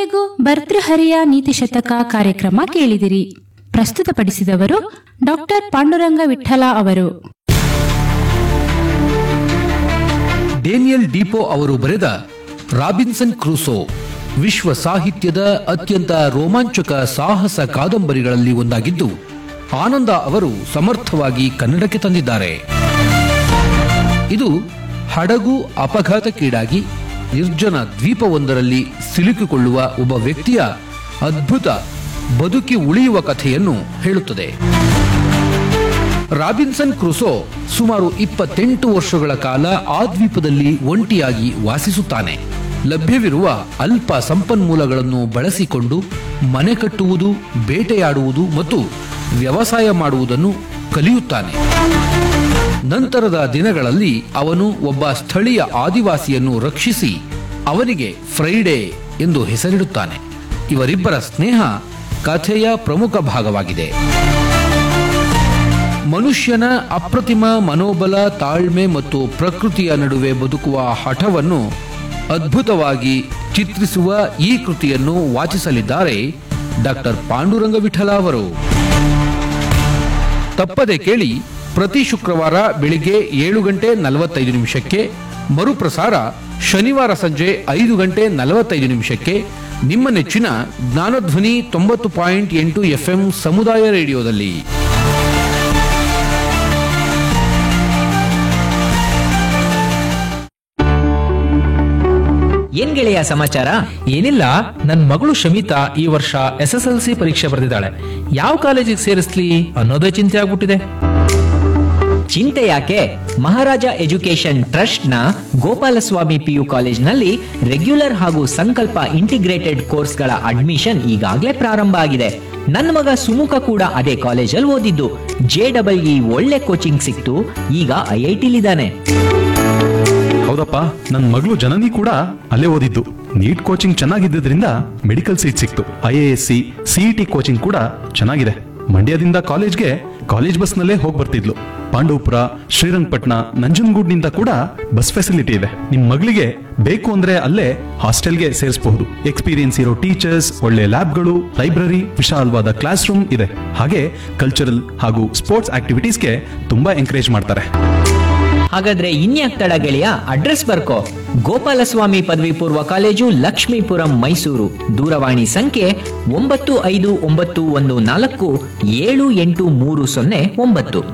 ಇದುವರೆಗೂ ಭರ್ತೃಹರಿಯ ನೀತಿ ಶತಕ ಕಾರ್ಯಕ್ರಮ ಕೇಳಿದಿರಿ ಪ್ರಸ್ತುತಪಡಿಸಿದವರು ಡಾಕ್ಟರ್ ಪಾಂಡುರಂಗ ವಿಠಲ ಅವರು ಡೇನಿಯಲ್ ಡಿಪೋ ಅವರು ಬರೆದ ರಾಬಿನ್ಸನ್ ಕ್ರೂಸೋ ವಿಶ್ವ ಸಾಹಿತ್ಯದ ಅತ್ಯಂತ ರೋಮಾಂಚಕ ಸಾಹಸ ಕಾದಂಬರಿಗಳಲ್ಲಿ ಒಂದಾಗಿದ್ದು ಆನಂದ ಅವರು ಸಮರ್ಥವಾಗಿ ಕನ್ನಡಕ್ಕೆ ತಂದಿದ್ದಾರೆ ಇದು ಹಡಗು ಅಪಘಾತಕ್ಕೀಡಾಗಿ ನಿರ್ಜನ ದ್ವೀಪವೊಂದರಲ್ಲಿ ಸಿಲುಕಿಕೊಳ್ಳುವ ಒಬ್ಬ ವ್ಯಕ್ತಿಯ ಅದ್ಭುತ ಬದುಕಿ ಉಳಿಯುವ ಕಥೆಯನ್ನು ಹೇಳುತ್ತದೆ ರಾಬಿನ್ಸನ್ ಕ್ರುಸೋ ಸುಮಾರು ಇಪ್ಪತ್ತೆಂಟು ವರ್ಷಗಳ ಕಾಲ ಆ ದ್ವೀಪದಲ್ಲಿ ಒಂಟಿಯಾಗಿ ವಾಸಿಸುತ್ತಾನೆ ಲಭ್ಯವಿರುವ ಅಲ್ಪ ಸಂಪನ್ಮೂಲಗಳನ್ನು ಬಳಸಿಕೊಂಡು ಮನೆ ಕಟ್ಟುವುದು ಬೇಟೆಯಾಡುವುದು ಮತ್ತು ವ್ಯವಸಾಯ ಮಾಡುವುದನ್ನು ಕಲಿಯುತ್ತಾನೆ ನಂತರದ ದಿನಗಳಲ್ಲಿ ಅವನು ಒಬ್ಬ ಸ್ಥಳೀಯ ಆದಿವಾಸಿಯನ್ನು ರಕ್ಷಿಸಿ ಅವನಿಗೆ ಫ್ರೈಡೆ ಎಂದು ಹೆಸರಿಡುತ್ತಾನೆ ಇವರಿಬ್ಬರ ಸ್ನೇಹ ಕಥೆಯ ಪ್ರಮುಖ ಭಾಗವಾಗಿದೆ ಮನುಷ್ಯನ ಅಪ್ರತಿಮ ಮನೋಬಲ ತಾಳ್ಮೆ ಮತ್ತು ಪ್ರಕೃತಿಯ ನಡುವೆ ಬದುಕುವ ಹಠವನ್ನು ಅದ್ಭುತವಾಗಿ ಚಿತ್ರಿಸುವ ಈ ಕೃತಿಯನ್ನು ವಾಚಿಸಲಿದ್ದಾರೆ ಡಾಕ್ಟರ್ ಪಾಂಡುರಂಗ ವಿಠಲ ಅವರು ತಪ್ಪದೆ ಕೇಳಿ ಪ್ರತಿ ಶುಕ್ರವಾರ ಬೆಳಿಗ್ಗೆ ಏಳು ಗಂಟೆ ನಲವತ್ತೈದು ನಿಮಿಷಕ್ಕೆ ಮರುಪ್ರಸಾರ ಶನಿವಾರ ಸಂಜೆ ಐದು ಗಂಟೆ ನಲವತ್ತೈದು ನಿಮಿಷಕ್ಕೆ ನಿಮ್ಮ ನೆಚ್ಚಿನ ಜ್ಞಾನಧ್ವನಿ ತೊಂಬತ್ತು ಪಾಯಿಂಟ್ ಎಂಟು ಎಫ್ಎಂ ಸಮುದಾಯ ರೇಡಿಯೋದಲ್ಲಿ ಏನ್ ಗೆಳೆಯ ಸಮಾಚಾರ ಏನಿಲ್ಲ ನನ್ ಮಗಳು ಶಮಿತಾ ಈ ವರ್ಷ ಎಸ್ ಎಸ್ ಎಲ್ ಸಿ ಪರೀಕ್ಷೆ ಬರೆದಿದ್ದಾಳೆ ಯಾವ ಕಾಲೇಜಿಗೆ ಸೇರಿಸ್ಲಿ ಅನ್ನೋದೇ ಚಿಂತೆ ಆಗ್ಬಿಟ್ಟಿದೆ ಚಿಂತೆ ಯಾಕೆ ಮಹಾರಾಜ ಎಜುಕೇಶನ್ ಟ್ರಸ್ಟ್ ನ ಗೋಪಾಲಸ್ವಾಮಿ ಪಿಯು ಕಾಲೇಜ್ನಲ್ಲಿ ರೆಗ್ಯುಲರ್ ಹಾಗೂ ಸಂಕಲ್ಪ ಇಂಟಿಗ್ರೇಟೆಡ್ ಕೋರ್ಸ್ಗಳ ಅಡ್ಮಿಷನ್ ಈಗಾಗಲೇ ಪ್ರಾರಂಭ ಆಗಿದೆ ನನ್ನ ಮಗ ಸುಮುಖ ಕೂಡ ಅದೇ ಕಾಲೇಜಲ್ಲಿ ಓದಿದ್ದು ಜೆ ಡಬಲ್ ಇ ಒಳ್ಳೆ ಕೋಚಿಂಗ್ ಸಿಕ್ತು ಈಗ ಐ ಐ ಟಿಲಿದ್ದಾನೆ ಹೌದಪ್ಪ ನನ್ನ ಮಗಳು ಜನನಿ ಕೂಡ ಅಲ್ಲೇ ಓದಿದ್ದು ನೀಟ್ ಕೋಚಿಂಗ್ ಚೆನ್ನಾಗಿದ್ದರಿಂದ ಮೆಡಿಕಲ್ ಸೀಟ್ ಸಿಕ್ತು I A S C CET coaching ಕೂಡ ಚೆನ್ನಾಗಿದೆ ಮಂಡ್ಯದಿಂದ ಕಾಲೇಜ್ಗೆ ಕಾಲೇಜ್ ಬಸ್ನಲ್ಲೇ ಹೋಗಿ ಬರ್ತಿದ್ಲು ಪಾಂಡವಪುರ ಶ್ರೀರಂಗಪಟ್ಟಣ ನಂಜನಗೂಡ್ನಿಂದ ಕೂಡ ಬಸ್ ಫೆಸಿಲಿಟಿ ಇದೆ ನಿಮ್ ಮಗಳಿಗೆ ಬೇಕು ಅಂದ್ರೆ ಅಲ್ಲೇ ಹಾಸ್ಟೆಲ್ಗೆ ಸೇರಿಸಬಹುದು ಎಕ್ಸ್ಪೀರಿಯನ್ಸ್ ಇರೋ ಟೀಚರ್ಸ್ ಒಳ್ಳೆ ಲ್ಯಾಬ್ಗಳು ಲೈಬ್ರರಿ ವಿಶಾಲವಾದ ಕ್ಲಾಸ್ ರೂಮ್ ಇದೆ ಹಾಗೆ ಕಲ್ಚರಲ್ ಹಾಗೂ ಸ್ಪೋರ್ಟ್ಸ್ ಆಕ್ಟಿವಿಟೀಸ್ಗೆ ತುಂಬಾ ಎಂಕರೇಜ್ ಮಾಡ್ತಾರೆ ಹಾಗಾದ್ರೆ ಇನ್ಯಾಕ್ ತಡ ಗೆಳೆಯ ಅಡ್ರೆಸ್ ಬರ್ಕೋ ಗೋಪಾಲಸ್ವಾಮಿ ಪದವಿ ಪೂರ್ವ ಕಾಲೇಜು ಲಕ್ಷ್ಮೀಪುರಂ ಮೈಸೂರು ದೂರವಾಣಿ ಸಂಖ್ಯೆ ಒಂಬತ್ತು ಐದು ಒಂಬತ್ತು ಒಂದು ನಾಲ್ಕು ಏಳು ಎಂಟು ಮೂರು ಸೊನ್ನೆ ಒಂಬತ್ತು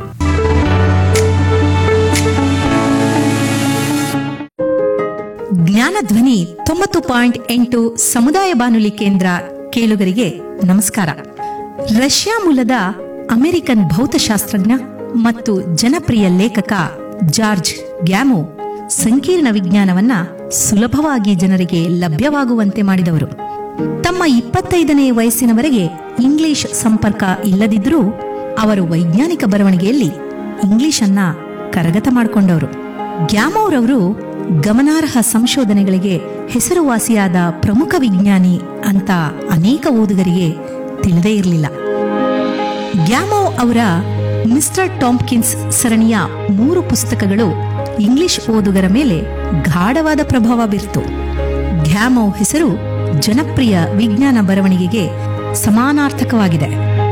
ಜ್ಞಾನಧ್ವನಿ ತೊಂಬತ್ತು ಪಾಯಿಂಟ್ ಎಂಟು ಸಮುದಾಯ ಬಾನುಲಿ ಕೇಂದ್ರ ಕೇಳುಗರಿಗೆ ನಮಸ್ಕಾರ ರಷ್ಯಾ ಮೂಲದ ಅಮೆರಿಕನ್ ಭೌತಶಾಸ್ತ್ರಜ್ಞ ಮತ್ತು ಜನಪ್ರಿಯ ಲೇಖಕ ಜಾರ್ಜ್ ಗ್ಯಾಮೋ ಸಂಕೀರ್ಣ ವಿಜ್ಞಾನವನ್ನ ಸುಲಭವಾಗಿ ಜನರಿಗೆ ಲಭ್ಯವಾಗುವಂತೆ ಮಾಡಿದವರು ತಮ್ಮ ಇಪ್ಪತ್ತೈದನೇ ವಯಸ್ಸಿನವರೆಗೆ ಇಂಗ್ಲಿಷ್ ಸಂಪರ್ಕ ಇಲ್ಲದಿದ್ದರೂ ಅವರು ವೈಜ್ಞಾನಿಕ ಬರವಣಿಗೆಯಲ್ಲಿ ಇಂಗ್ಲಿಷ್ ಅನ್ನ ಕರಗತ ಮಾಡಿಕೊಂಡವರು ಗ್ಯಾಮೋರವರು ಗಮನಾರ್ಹ ಸಂಶೋಧನೆಗಳಿಗೆ ಹೆಸರುವಾಸಿಯಾದ ಪ್ರಮುಖ ವಿಜ್ಞಾನಿ ಅಂತ ಅನೇಕ ಓದುಗರಿಗೆ ತಿಳಿದೇ ಇರಲಿಲ್ಲ ಗ್ಯಾಮೋ ಅವರ ಮಿಸ್ಟರ್ ಟಾಂಪ್ಕಿನ್ಸ್ ಸರಣಿಯ ಮೂರು ಪುಸ್ತಕಗಳು ಇಂಗ್ಲಿಷ್ ಓದುಗರ ಮೇಲೆ ಗಾಢವಾದ ಪ್ರಭಾವ ಬೀರ್ತು ಗ್ಯಾಮೋ ಹೆಸರು ಜನಪ್ರಿಯ ವಿಜ್ಞಾನ ಬರವಣಿಗೆಗೆ ಸಮಾನಾರ್ಥಕವಾಗಿದೆ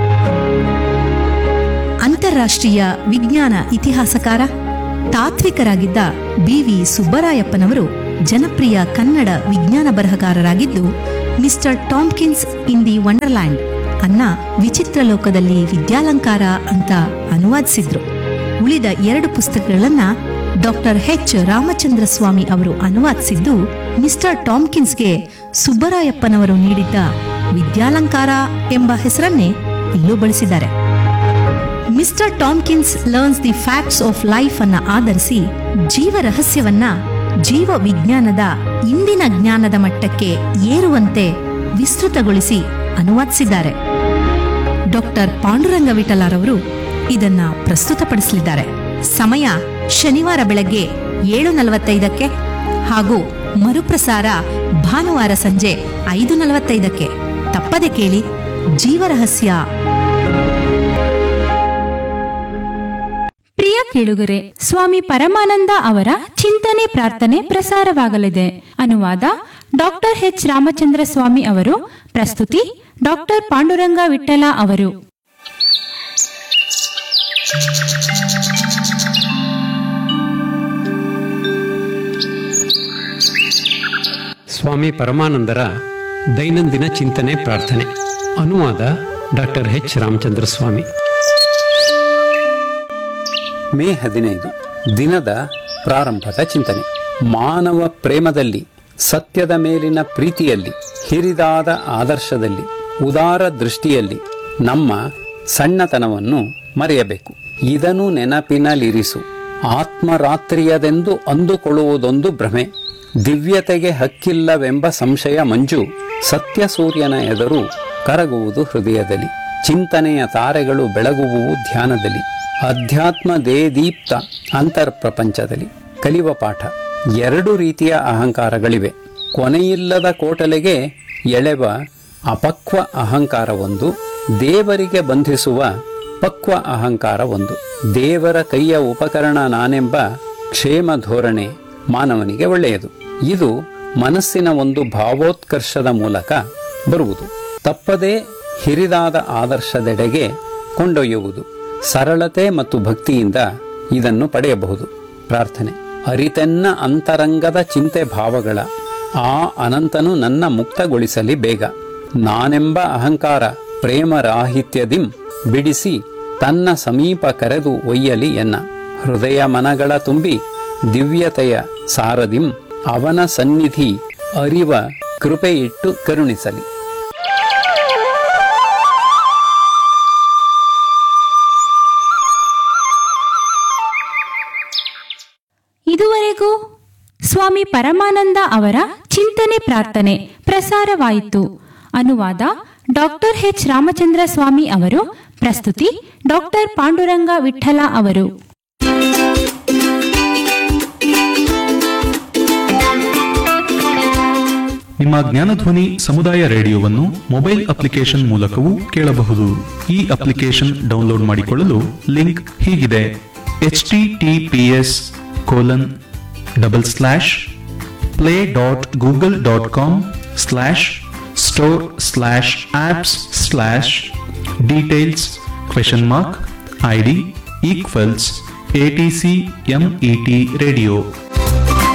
ಅಂತಾರಾಷ್ಟ್ರೀಯ ವಿಜ್ಞಾನ ಇತಿಹಾಸಕಾರ ತಾತ್ವಿಕರಾಗಿದ್ದ ಬಿವಿ ಸುಬ್ಬರಾಯಪ್ಪನವರು ಜನಪ್ರಿಯ ಕನ್ನಡ ವಿಜ್ಞಾನ ಬರಹಗಾರರಾಗಿದ್ದು mister Tompkins in the wonderland ಅನ್ನ ವಿಚಿತ್ರ ಲೋಕದಲ್ಲಿ ವಿದ್ಯಾಲಂಕಾರ ಅಂತ ಅನುವಾದಿಸಿದ್ರು ಉಳಿದ ಎರಡು ಪುಸ್ತಕಗಳನ್ನ ಡಾಕ್ಟರ್ ಎಚ್ ರಾಮಚಂದ್ರ ಸ್ವಾಮಿ ಅವರು ಅನುವಾದಿಸಿದ್ದು ಮಿಸ್ಟರ್ ಟಾಮ್ಕಿನ್ಸ್ಗೆ ಸುಬ್ಬರಾಯಪ್ಪನವರು ನೀಡಿದ್ದ ವಿದ್ಯಾಲಂಕಾರ ಎಂಬ ಹೆಸರನ್ನೇ ಇಲ್ಲೂ ಬಳಸಿದ್ದಾರೆ mister Tompkins learns the facts of life ಅನ್ನ ಆಧರಿಸಿ ಜೀವ ರಹಸ್ಯವನ್ನ ಜೀವ ವಿಜ್ಞಾನದ ಇಂದಿನ ಜ್ಞಾನದ ಮಟ್ಟಕ್ಕೆ ಏರುವಂತೆ ವಿಸ್ತೃತಗೊಳಿಸಿ ಅನುವಾದಿಸಿದ್ದಾರೆ ಡಾಕ್ಟರ್ ಪಾಂಡುರಂಗ ವಿಠಲಾರವರು ಇದನ್ನ ಪ್ರಸ್ತುತಪಡಿಸಲಿದ್ದಾರೆ ಸಮಯ ಶನಿವಾರ ಬೆಳಗ್ಗೆ ಏಳು ನಲವತ್ತೈದಕ್ಕೆ ಹಾಗೂ ಮರುಪ್ರಸಾರ ಭಾನುವಾರ ಸಂಜೆ ಐದು ನಲವತ್ತೈದಕ್ಕೆ ತಪ್ಪದೆ ಕೇಳಿ ಜೀವರಹಸ್ಯ ಪ್ರಿಯ ಕೇಳುಗರೆ ಸ್ವಾಮಿ ಪರಮಾನಂದ ಅವರ ಚಿಂತನೆ ಪ್ರಾರ್ಥನೆ ಪ್ರಸಾರವಾಗಲಿದೆ ಅನುವಾದ ಡಾಕ್ಟರ್ ಎಚ್ ರಾಮಚಂದ್ರ ಸ್ವಾಮಿ ಅವರು ಪ್ರಸ್ತುತಿ ಡಾಕ್ಟರ್ ಪಾಂಡುರಂಗ ವಿಠಲ ಅವರು ಸ್ವಾಮಿ ಪರಮಾನಂದರ ದೈನಂದಿನ ಚಿಂತನೆ ಪ್ರಾರ್ಥನೆ ಅನುವಾದ doctor H Ramachandra Swamy May ಹದಿನೈದು ದಿನದ ಪ್ರಾರಂಭದ ಚಿಂತನೆ ಮಾನವ ಪ್ರೇಮದಲ್ಲಿ ಸತ್ಯದ ಮೇಲಿನ ಪ್ರೀತಿಯಲ್ಲಿ ಹಿರಿದಾದ ಆದರ್ಶದಲ್ಲಿ ಉದಾರ ದೃಷ್ಟಿಯಲ್ಲಿ ನಮ್ಮ ಸಣ್ಣತನವನ್ನು ಮರೆಯಬೇಕು ಇದನ್ನು ನೆನಪಿನಲ್ಲಿರಿಸು ಆತ್ಮರಾತ್ರಿಯದೆಂದು ಅಂದುಕೊಳ್ಳುವುದೊಂದು ಭ್ರಮೆ ದಿವ್ಯತೆಗೆ ಹಕ್ಕಿಲ್ಲವೆಂಬ ಸಂಶಯ ಮಂಜು ಸತ್ಯ ಸೂರ್ಯನ ಎದುರು ಕರಗುವುದು ಹೃದಯದಲ್ಲಿ ಚಿಂತನೆಯ ತಾರೆಗಳು ಬೆಳಗುವುವು ಧ್ಯಾನದಲ್ಲಿ ಅಧ್ಯಾತ್ಮ ದೇದೀಪ್ತ ಅಂತರ್ಪ್ರಪಂಚದಲ್ಲಿ ಕಲಿಯುವ ಪಾಠ ಎರಡು ರೀತಿಯ ಅಹಂಕಾರಗಳಿವೆ ಕೊನೆಯಿಲ್ಲದ ಕೋಟಲೆಗೆ ಎಳೆವ ಅಪಕ್ವ ಅಹಂಕಾರ ಒಂದು ದೇವರಿಗೆ ಬಂಧಿಸುವ ಪಕ್ವ ಅಹಂಕಾರ ಒಂದು ದೇವರ ಕೈಯ ಉಪಕರಣ ನಾನೆಂಬ ಕ್ಷೇಮ ಧೋರಣೆ ಮಾನವನಿಗೆ ಒಳ್ಳೆಯದು ಇದು ಮನಸ್ಸಿನ ಒಂದು ಭಾವೋತ್ಕರ್ಷದ ಮೂಲಕ ಬರುವುದು ತಪ್ಪದೇ ಹಿರಿದಾದ ಆದರ್ಶದೆಡೆಗೆ ಕೊಂಡೊಯ್ಯುವುದು ಸರಳತೆ ಮತ್ತು ಭಕ್ತಿಯಿಂದ ಇದನ್ನು ಪಡೆಯಬಹುದು ಪ್ರಾರ್ಥನೆ ಅರಿತೆನ್ನ ಅಂತರಂಗದ ಚಿಂತೆ ಭಾವಗಳ ಆ ಅನಂತನು ನನ್ನ ಮುಕ್ತಗೊಳಿಸಲಿ ಬೇಗ ನಾನೆಂಬ ಅಹಂಕಾರ ಪ್ರೇಮರಾಹಿತ್ಯದಿಂ ಬಿಡಿಸಿ ತನ್ನ ಸಮೀಪ ಕರೆದು ಒಯ್ಯಲಿ ಎನ್ನ ಹೃದಯ ಮನಗಳ ತುಂಬಿ ದಿವ್ಯತೆಯ ಸಾರದಿಂ ಅವನ ಸನ್ನಿಧಿ ಅರಿವ ಕೃಪೆಯಿಟ್ಟು ಕರುಣಿಸಲಿ ಇದುವರೆಗೂ ಸ್ವಾಮಿ ಪರಮಾನಂದ ಅವರ ಚಿಂತನೆ ಪ್ರಾರ್ಥನೆ ಪ್ರಸಾರವಾಯಿತು ಅನುವಾದ ಡಾಕ್ಟರ್ ಎಚ್ ರಾಮಚಂದ್ರ ಸ್ವಾಮಿ ಅವರು ಪ್ರಸ್ತುತಿ ಡಾಕ್ಟರ್ ಪಾಂಡುರಂಗ ವಿಠಲ ಅವರು ನಿಮ್ಮ ಜ್ಞಾನಧ್ವನಿ ಸಮುದಾಯ ರೇಡಿಯೋವನ್ನು ಮೊಬೈಲ್ ಅಪ್ಲಿಕೇಶನ್ ಮೂಲಕವೂ ಕೇಳಬಹುದು ಈ ಅಪ್ಲಿಕೇಶನ್ ಡೌನ್ಲೋಡ್ ಮಾಡಿಕೊಳ್ಳಲು ಲಿಂಕ್ ಹೀಗಿದೆ H T T P S colon double slash play dot Google dot com slash store slash apps slash details question mark I D equals A T C M E T radio